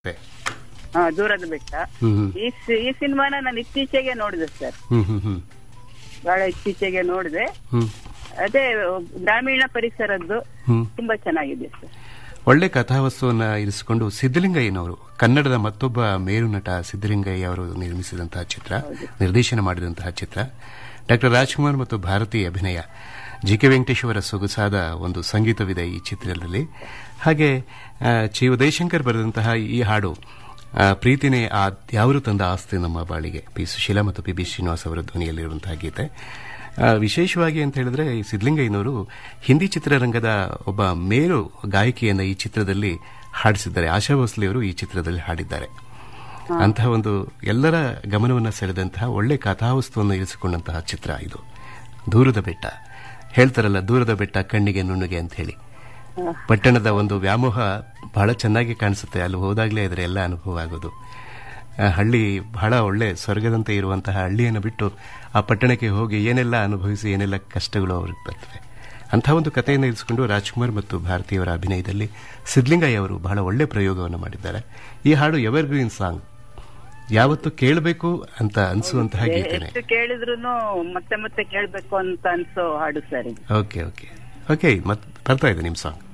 ಹಾ ದೂರದ ಬೆಟ್ಟ ಹ್ಮ್ ಹ್ಮ್ ಈ ಸಿ- ಈ ಸಿನಿಮಾನ ನಾನು ಇತ್ತೀಚೆಗೆ ನೋಡಿದೆ ಸರ್ ಹ್ಮ್ ಹ್ಮ್ ಹ್ಮ್ ಬಹಳ ಇತ್ತೀಚೆಗೆ ನೋಡಿದೆ ಹ್ಮ್ ಅದೇ ಗ್ರಾಮೀಣ ಪರಿಸರದ್ದು ಹ್ಮ್ ತುಂಬಾ ಚೆನ್ನಾಗಿದೆ ಸರ್ ಒಳ್ಳೆ ಕಥಾವಸ್ತುವನ್ನ ಇರಿಸಿಕೊಂಡು ಸಿದ್ದಲಿಂಗಯ್ಯನವರು ಕನ್ನಡದ ಮತ್ತೊಬ್ಬ ಮೇರು ನಟ ಸಿದ್ದಲಿಂಗಯ್ಯ ಅವರು ನಿರ್ಮಿಸಿದಂತಹ ಚಿತ್ರ ನಿರ್ದೇಶನ ಮಾಡಿದಂತಹ ಚಿತ್ರ ಡಾಕ್ಟರ್ ರಾಜ್ಕುಮಾರ್ ಮತ್ತು ಭಾರತಿ ಅಭಿನಯ ಜಿ ಕೆ ವೆಂಕಟೇಶ್ ಅವರ ಸೊಗಸಾದ ಒಂದು ಸಂಗೀತವಿದೆ ಈ ಚಿತ್ರದಲ್ಲಿ ಹಾಗೆ ಆ, ಚಿ ಉದಯಶಂಕರ್ ಬರೆದಂತಹ ಈ ಹಾಡು ಆ, ಪ್ರೀತಿನೇ ಆ ಯಾವರು ತಂದ ಆಸ್ತಿ ನಮ್ಮ ಬಾಳಿಗೆ ಪಿ ಸುಶೀಲಾ ಮತ್ತು ಪಿ ಬಿ ಶ್ರೀನಿವಾಸ್ ಅವರ ಧ್ವನಿಯಲ್ಲಿರುವಂತಹ ಗೀತೆ ಆ, ವಿಶೇಷವಾಗಿ ಅಂತ ಹೇಳಿದ್ರೆ ಈ ಸಿದ್ದಲಿಂಗಯ್ಯನವರು ಹಿಂದಿ ಚಿತ್ರರಂಗದ ಒಬ್ಬ ಮೇರು ಗಾಯಕಿಯನ್ನ ಈ ಚಿತ್ರದಲ್ಲಿ ಹಾಡಿಸಿದ್ದಾರೆ ಆಶಾ ಭೋಸ್ಲೆ ಅವರು ಈ ಚಿತ್ರದಲ್ಲಿ ಹಾಡಿದ್ದಾರೆ ಅಂತಹ ಒಂದು ಎಲ್ಲರ ಗಮನವನ್ನ ಸೆಳೆದಂತಹ ಒಳ್ಳೆ ಕಥಾವಸ್ತುವನ್ನು ಇರಿಸಿಕೊಂಡಂತಹ ಚಿತ್ರ ಇದು ದೂರದ ಬೆಟ್ಟ ಹೇಳ್ತಾರಲ್ಲ ದೂರದ ಬೆಟ್ಟ ಕಣ್ಣಿಗೆ ನುಣ್ಣಗೆ ಅಂತ ಹೇಳಿ ಪಟ್ಟಣದ ಒಂದು ವ್ಯಾಮೋಹ ಬಹಳ ಚೆನ್ನಾಗಿ ಕಾಣಿಸುತ್ತೆ ಅಲ್ಲಿ ಹೋದಾಗಲೇ ಇದರ ಎಲ್ಲ ಅನುಭವ ಆಗೋದು ಆ ಹಳ್ಳಿ ಬಹಳ ಒಳ್ಳೆ ಸ್ವರ್ಗದಂತೆ ಇರುವಂತಹ ಹಳ್ಳಿಯನ್ನು ಬಿಟ್ಟು ಆ ಪಟ್ಟಣಕ್ಕೆ ಹೋಗಿ ಏನೆಲ್ಲ ಅನುಭವಿಸಿ ಏನೆಲ್ಲ ಕಷ್ಟಗಳು ಅವ್ರಿಗೆ ಬರ್ತವೆ ಅಂತಹ ಒಂದು ಕಥೆಯನ್ನು ಇರಿಸಿಕೊಂಡು ರಾಜ್ಕುಮಾರ್ ಮತ್ತು ಭಾರತೀಯವರ ಅಭಿನಯದಲ್ಲಿ ಸಿದ್ಲಿಂಗಯ್ಯ ಅವರು ಬಹಳ ಒಳ್ಳೆ ಪ್ರಯೋಗವನ್ನು ಮಾಡಿದ್ದಾರೆ ಈ ಹಾಡು ಎವರ್ ಗ್ರೀನ್ ಸಾಂಗ್ ಯಾವತ್ತು ಕೇಳಬೇಕು ಅಂತ ಅನಿಸುವಂತಹ ಗೀತೆನೆ ಎಷ್ಟು ಕೇಳಿದ್ರು ಮತ್ತೆ ಮತ್ತೆ ಕೇಳ್ಬೇಕು ಅಂತ ಅನ್ಸೋ ಹಾಡು ಸರ್ ಇದು ಓಕೆ ಓಕೆ ಓಕೆ ಮತ್ತೆ ಬರ್ತಾ ಇದೆ ನಿಮ್ಮ ಸಾಂಗ್